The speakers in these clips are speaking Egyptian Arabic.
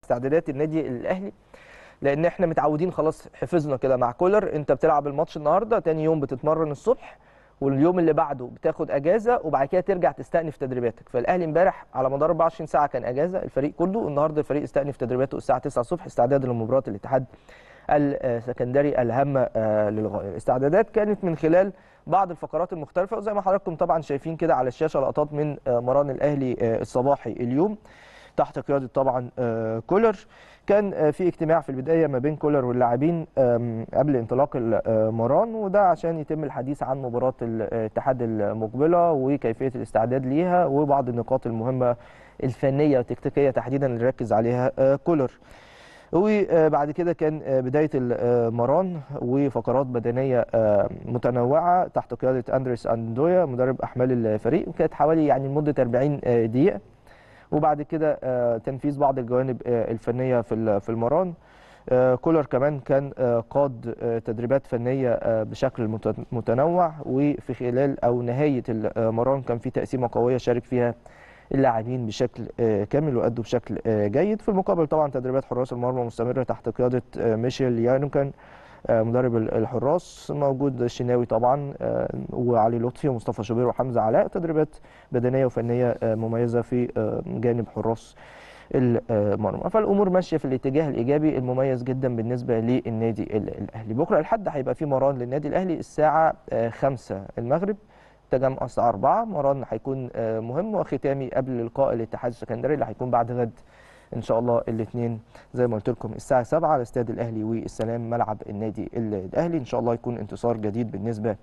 استعدادات النادي الاهلي لان احنا متعودين خلاص حفظنا كده مع كولر انت بتلعب الماتش النهارده تاني يوم بتتمرن الصبح واليوم اللي بعده بتاخد اجازه وبعد كده ترجع تستأنف تدريباتك فالاهلي امبارح على مدار 24 ساعه كان اجازه الفريق كله النهارده الفريق استأنف تدريباته الساعه 9 الصبح استعدادا لمباراه الاتحاد السكندري الهامه للغايه الاستعدادات كانت من خلال بعض الفقرات المختلفه وزي ما حضراتكم طبعا شايفين كده على الشاشه لقطات من مران الاهلي الصباحي اليوم تحت قياده طبعا كولر كان في اجتماع في البدايه ما بين كولر واللاعبين قبل انطلاق المران وده عشان يتم الحديث عن مباراه الاتحاد المقبله وكيفيه الاستعداد ليها وبعض النقاط المهمه الفنيه والتكتيكيه تحديدا اللي ركز عليها كولر وبعد كده كان بدايه المران وفقرات بدنيه متنوعه تحت قياده اندريس اندويا مدرب احمال الفريق وكانت حوالي يعني لمده 40 دقيقه وبعد كده تنفيذ بعض الجوانب الفنيه في في المران كولر كمان كان قاد تدريبات فنيه بشكل متنوع وفي خلال او نهايه المران كان في تقسيمه قويه شارك فيها اللاعبين بشكل كامل وادوا بشكل جيد في المقابل طبعا تدريبات حراس المرمى مستمره تحت قياده ميشيل يانوكان مدرب الحراس موجود الشناوي طبعا وعلي لطفي ومصطفى شوبير وحمزه علاء تدريبات بدنيه وفنيه مميزه في جانب حراس المرمى فالامور ماشيه في الاتجاه الايجابي المميز جدا بالنسبه للنادي الاهلي بكره الاحد هيبقى في مران للنادي الاهلي الساعه 5 المغرب تجمع الساعه 4 مران هيكون مهم وختامي قبل لقاء الاتحاد السكندري اللي هيكون بعد غد ان شاء الله الاثنين زي ما قلت لكم الساعه 7 على استاد الاهلي والسلام ملعب النادي الاهلي ان شاء الله يكون انتصار جديد بالنسبه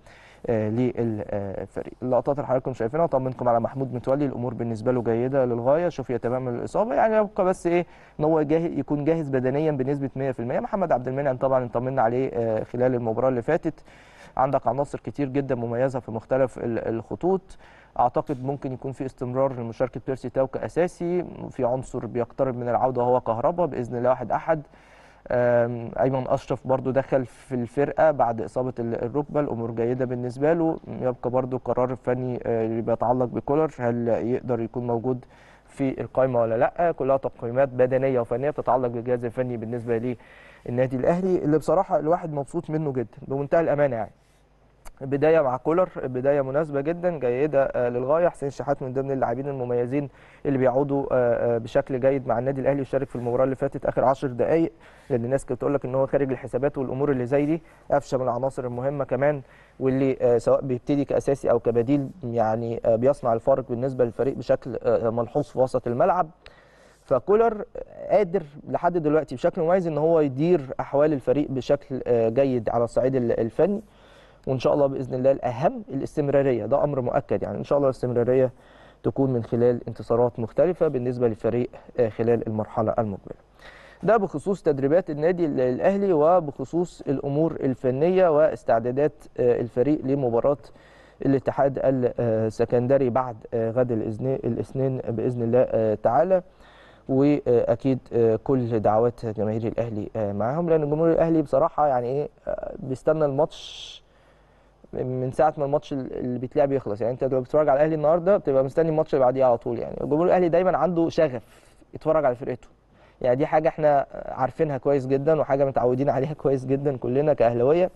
للفريق اللقطات اللي حضراتكم شايفينها طمنكم على محمود متولي الامور بالنسبه له جيده للغايه شوف تمام الاصابه يعني يبقى بس ايه ان هو جاهز يكون جاهز بدنيا بنسبه 100% محمد عبد المنعم طبعا اطمنا عليه خلال المباراه اللي فاتت عندك عناصر كتير جدا مميزه في مختلف الخطوط اعتقد ممكن يكون في استمرار لمشاركه بيرسي تاو كاساسي في عنصر بيقترب من العوده وهو كهربا باذن الله واحد احد ايمن اشرف برضو دخل في الفرقه بعد اصابه الركبه الامور جيده بالنسبه له يبقى برضو القرار الفني اللي بيتعلق بكولر هل يقدر يكون موجود في القائمه ولا لا كلها تقييمات بدنيه وفنيه بتتعلق بالجهاز الفني بالنسبه للنادي الاهلي اللي بصراحه الواحد مبسوط منه جدا بمنتهى الامانه يعني بدايه مع كولر بدايه مناسبه جدا جيده للغايه حسين شحات من ضمن اللاعبين المميزين اللي بيعودوا بشكل جيد مع النادي الاهلي وشارك في المباراه اللي فاتت اخر 10 دقائق لان الناس كانت بتقول لك ان هو خارج الحسابات والامور اللي زي دي قفشه من العناصر المهمه كمان واللي سواء بيبتدي كاساسي او كبديل يعني بيصنع الفارق بالنسبه للفريق بشكل ملحوظ في وسط الملعب فكولر قادر لحد دلوقتي بشكل مميز ان هو يدير احوال الفريق بشكل جيد على الصعيد الفني وان شاء الله باذن الله الاهم الاستمراريه ده امر مؤكد يعني ان شاء الله الاستمراريه تكون من خلال انتصارات مختلفه بالنسبه للفريق خلال المرحله المقبله. ده بخصوص تدريبات النادي الاهلي وبخصوص الامور الفنيه واستعدادات الفريق لمباراه الاتحاد السكندري بعد غد الاثنين باذن الله تعالى. واكيد كل دعوات جماهير الاهلي معاهم لان جمهور الاهلي بصراحه يعني ايه بيستنى الماتش من ساعه ما الماتش اللي بيتلعب يخلص يعني انت لو بتتفرج على الاهلي النهارده بتبقى مستني الماتش اللي بعديه على طول يعني جمهور الاهلي دايما عنده شغف يتفرج على فرقته يعني دي حاجه احنا عارفينها كويس جدا وحاجه متعودين عليها كويس جدا كلنا كاهلاويه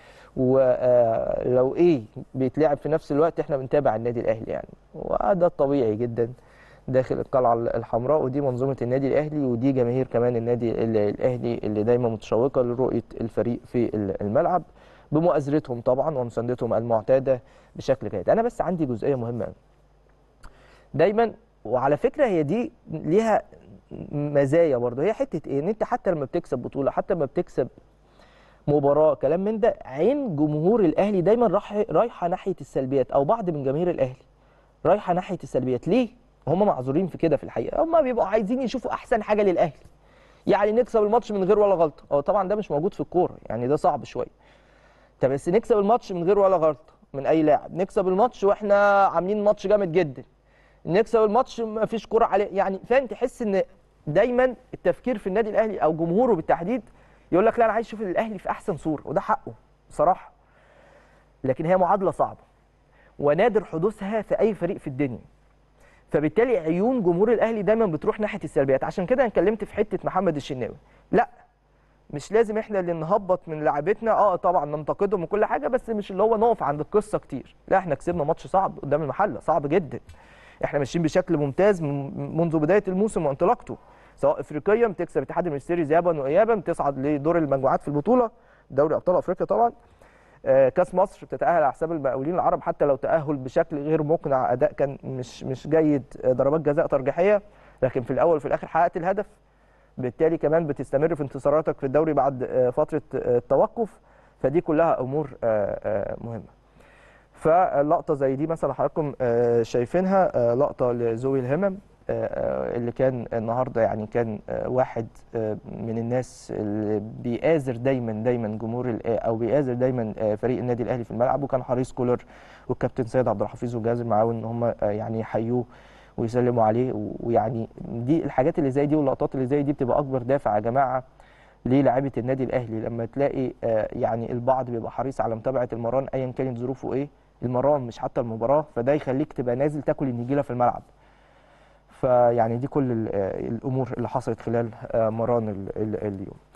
ولو ايه بيتلعب في نفس الوقت احنا بنتابع النادي الاهلي يعني وده الطبيعي جدا داخل القلعه الحمراء ودي منظومه النادي الاهلي ودي جماهير كمان النادي الاهلي اللي دايما متشوقه لرؤيه الفريق في الملعب بمؤازرتهم طبعا ومساندتهم المعتاده بشكل جيد انا بس عندي جزئيه مهمه دايما وعلى فكره هي دي ليها مزايا برضه هي حته ايه ان انت حتى لما بتكسب بطوله حتى لما بتكسب مباراه كلام من ده عين جمهور الاهلي دايما راح رايحه ناحيه السلبيات او بعض من جماهير الاهلي رايحه ناحيه السلبيات ليه هم معذورين في كده في الحقيقه هم بيبقوا عايزين يشوفوا احسن حاجه للاهلي يعني نكسب الماتش من غير ولا غلطه هو طبعا ده مش موجود في الكوره يعني ده صعب شويه طب بس نكسب الماتش من غير ولا غلطه من اي لاعب نكسب الماتش واحنا عاملين ماتش جامد جدا نكسب الماتش ما فيش كوره عليه يعني فاهم تحس ان دايما التفكير في النادي الاهلي او جمهوره بالتحديد يقول لك لا انا عايز اشوف الاهلي في احسن صوره وده حقه بصراحه لكن هي معادله صعبه ونادر حدوثها في اي فريق في الدنيا فبالتالي عيون جمهور الاهلي دايما بتروح ناحيه السلبيات عشان كده انا اتكلمت في حته محمد الشناوي لا مش لازم احنا اللي نهبط من لعيبتنا اه طبعا ننتقدهم وكل حاجه بس مش اللي هو نقف عند القصه كتير لا احنا كسبنا ماتش صعب قدام المحله صعب جدا احنا ماشيين بشكل ممتاز من- منذ بدايه الموسم وانطلاقته سواء افريقيا بتكسب اتحاد المنستيري ذهابا وايابا بتصعد لدور المجموعات في البطوله دوري ابطال افريقيا طبعا آه، كاس مصر بتتاهل على حساب المقاولين العرب حتى لو تاهل بشكل غير مقنع اداء كان مش مش جيد آه، ضربات جزاء ترجيحيه لكن في الاول وفي الاخر حققت الهدف بالتالي كمان بتستمر في انتصاراتك في الدوري بعد آه، فتره آه، التوقف فدي كلها امور آه، آه، مهمه فلقطه زي دي مثلا حضراتكم آه، شايفينها آه، لقطه لزوي الهمم آه، آه، اللي كان النهارده يعني كان آه، واحد آه، من الناس اللي بيآزر دايما دايما جمهور ال- او بيآزر دايما آه، فريق النادي الاهلي في الملعب وكان حريص كولر والكابتن سيد عبد الحفيظ والجهاز المعاون ان هم آه، يعني يحيوه ويسلموا عليه و- ويعني دي الحاجات اللي زي دي واللقطات اللي زي دي بتبقى اكبر دافع يا جماعه للاعيبه النادي الاهلي لما تلاقي آه، يعني البعض بيبقى حريص على متابعه المران ايا كانت ظروفه ايه المران مش حتى المباراه فده يخليك تبقى نازل تاكل النجيله في الملعب فيعني دي كل ال- آه، الامور اللي حصلت خلال آه، مران ال- ال- اليوم